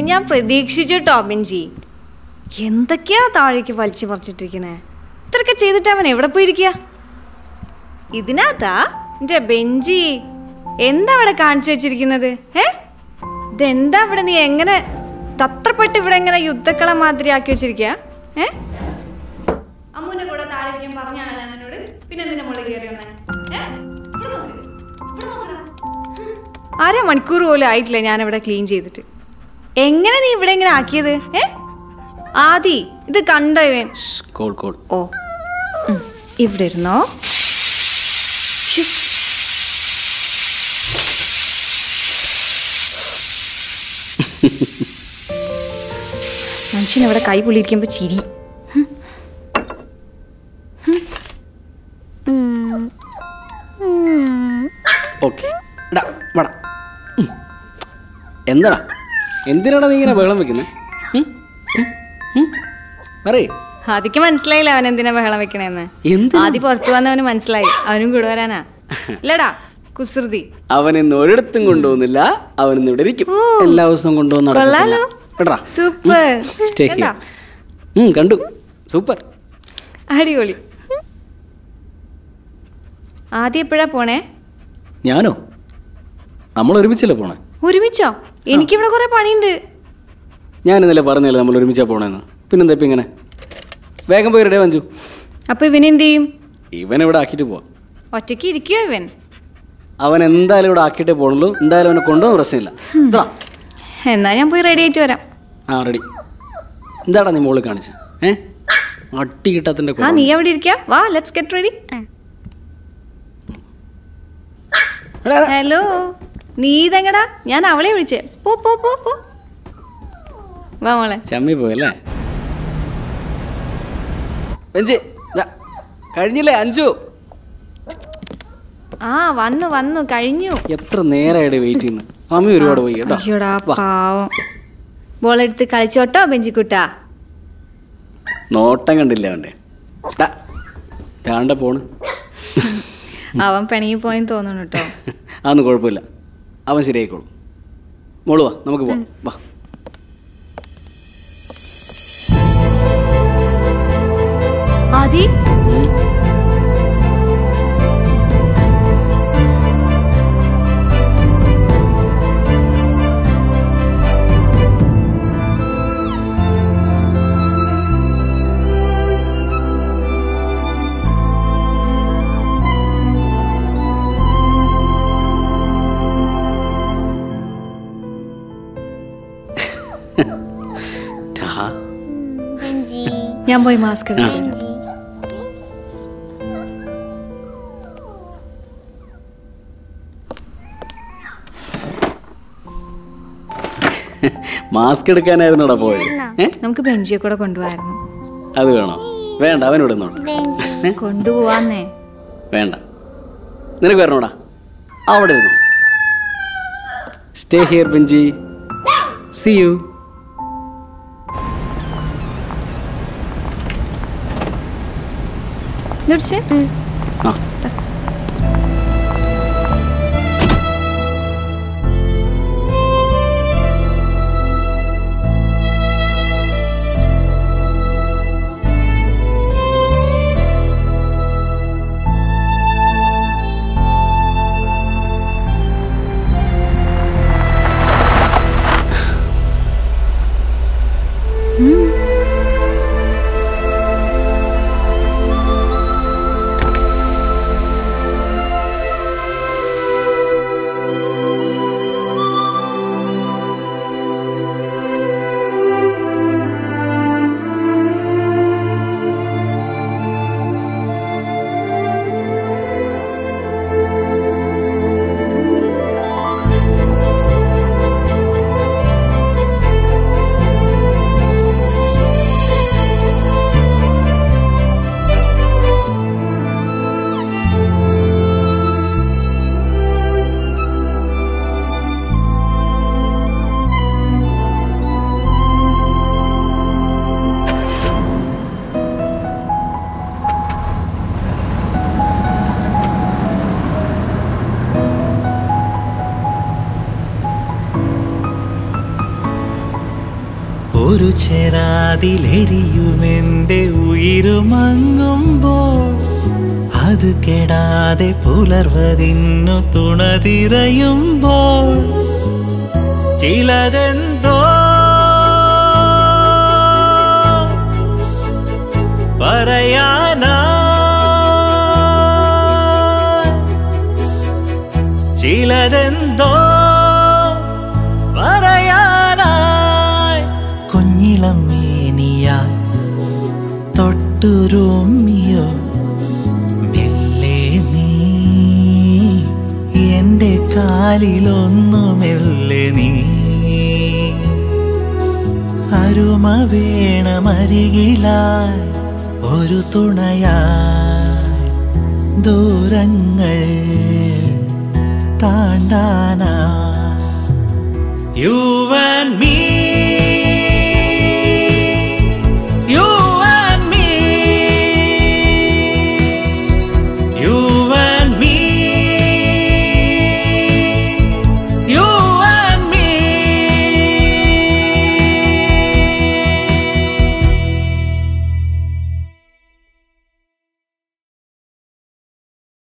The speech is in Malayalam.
ഞാൻ പ്രതീക്ഷിച്ചു ടോബിൻജി എന്തൊക്കെയാ താഴേക്ക് വലിച്ചു പറിച്ചിട്ടിരിക്കണേ ഇത്രയൊക്കെ ചെയ്തിട്ട് അവൻ എവിടെ പോയിരിക്കുക ഇതിനകത്താ എന്റെ ബെഞ്ചി എന്താ അവിടെ കാണിച്ചു വെച്ചിരിക്കുന്നത് ഏ ഇതെന്താ ഇവിടെ നീ എങ്ങനെ തത്രപ്പെട്ട് ഇവിടെ എങ്ങനെ യുദ്ധക്കളം മാതിരി ആക്കി വെച്ചിരിക്കുക ഏ അമ്മൂന്റെ കൂടെ താഴേക്കും പറഞ്ഞാണ് ഞാൻ നിന്നോട് പിന്നെ എന്തിനാ മുകളിൽ കയറി വന്നേ ഏ? ഇവിടെ നോക്ക്. ഇവിടെ നോക്കടാ. അര മണിക്കൂർ പോലും ആയിട്ടില്ല ഞാൻ ഇവിടെ ക്ലീൻ ചെയ്തിട്ട് എങ്ങനെ നീ ഇവിടെ ഇങ്ങനെ ആക്കിയത് ഏ ആദി ഇത് കണ്ടോ ഇവൻ കോൾ കോൾ ഓ ഉം. ഇവിടെ ഇരുന്നോ ശ്ശ്. മനുഷ്യൻ ഇവിടെ കൈ പൊള്ളിയിരിക്കുമ്പോ ചിരി ഓക്കെ എടാ വേടാ എന്താടാ എന്തിനാടാ നീ ഇങ്ങനെ ബഹളം വെക്കുന്നത് പറയേ ആദിക്ക് മനസ്സിലായില്ല അവൻ എന്തിനാ ബഹളം വെക്കണേന്ന് എന്തിനാ? ആദ്യ പുറത്തു വന്നവന് മനസ്സിലായി അവനും കൂടെ വരാനാ ഇല്ലടാ കുസൃതി അവൻ ഇന്ന് ഒരിടത്തും കൊണ്ടുപോകുന്നില്ല അവൻ ഇന്ന് ഇവിടെ ഇരിക്കും എല്ലാ ദിവസവും കൊണ്ടുപോകുന്ന കൊള്ളാലോ സൂപ്പർ സ്റ്റേ കണ്ടു സൂപ്പർ അടിപൊളി ആദ്യം എപ്പോഴാ പോണേ ഞാനോ നമ്മൾ ഒരുമിച്ചല്ലേ പോണേ ഒരുമിച്ചോ എനിക്കിവിടെ കുറെ പണിയുണ്ട് ഞാൻ ഇന്നലെ പറഞ്ഞല്ലേ നമ്മൾ ഒരുമിച്ചാ പോണേന്ന് പിന്നെന്താ ഇപ്പം ഇങ്ങനെ വേഗം പോയി റെഡി വഞ്ചു അപ്പൊ ഇവൻ എന്ത് ചെയ്യും ഇവൻ ഇവിടെ ആക്കിയിട്ട് പോവാം ഒറ്റയ്ക്ക് ഇരിക്കുവോ ഇവൻ അവൻ എന്തായാലും ഇവിടെ ആക്കിയിട്ടേ പോണുള്ളൂ എന്തായാലും അവനെ കൊണ്ടുപോകാൻ പ്രശ്നമില്ല ഇടാ എന്നാ ഞാൻ പോയി റെഡി ആയിട്ട് വരാം ആ റെഡി എന്താടാ നീ മോളിൽ കാണിച്ച് ഏ അട്ടി കിട്ടാത്തതിൻ്റെ ആ നീ അവിടെ ഇരിക്കാ വാ ലെറ്റ്സ് ഗെറ്റ് റെഡി ഹലോ നീ ഇതെങ്ങടാ ഞാൻ അവളെ വിളിച്ചേ പോ പോ പോ പോ വാ മോളെ ചമ്മി പോയല്ലേ വെഞ്ചി ദാ, കഴിഞ്ഞില്ലേ അഞ്ചു ആ വന്നു വന്നു കഴിഞ്ഞു എത്ര നേരമായിട്ട് വെയിറ്റ് ചെയ്യുന്നു സമയം ഒരുപാട് പോയി കേട്ടോ അയ്യോടാ പാവം ബോളെടുത്ത് കളിച്ചോട്ടോ ബെഞ്ചിക്കുട്ടാ നോട്ടം കണ്ടില്ല അവൻ്റെ ടാ, ദാണ്ട പോണ് അവൻ പിണങ്ങി പോയെന്ന് തോന്നുന്നു കേട്ടോ അതൊന്നും കുഴപ്പമില്ല അവൻ ശരിയായിക്കോളും മോള് വാ നമുക്ക് പോവാം വാ ആദി ടാ. ബെഞ്ചി ഞാൻ പോയി മാസ്ക് എടുത്തു തരാം. ബെഞ്ചി മാസ്ക് എടുക്കാനായിരുന്നു അവിടെ പോയത് ഏ നമുക്ക് ബെഞ്ചിയെ കൂടെ കൊണ്ടുപോകായിരുന്നു അത് വേണോ വേണ്ട അവനിവിടെ നിന്നോട്ടെ ബെഞ്ചി കൊണ്ടുപോവാന്നേ വേണ്ട നിനക്ക് വരണോടാ അവിടെ ഇരുന്നോ സ്റ്റേ ഹിയർ ബെഞ്ചി സി യു ഇതൊടിച്ചേ ആ ഒരു ചെരാതിലെരിയുമെന്റെ ഉയിരുമങ്ങുമ്പോൾ അത് കെടാതെ പുലർവതിന്നു തുണതിരയുമ്പോൾ ചിലതെന്തോ പറയാനാ ചിലതെന്തോ പറയാനായി കുഞ്ഞിളം മേനിയാൽ തൊട്ടുരുമ്മിയോ മെല്ലെ നീ എൻ്റെ കാലിലൊന്നു മെല്ലെ നീ അരുമ വേണമരികിലായി ഒരു തുണയായി ദൂരങ്ങൾ താണ്ടാനാ യു ആൻഡ് മീ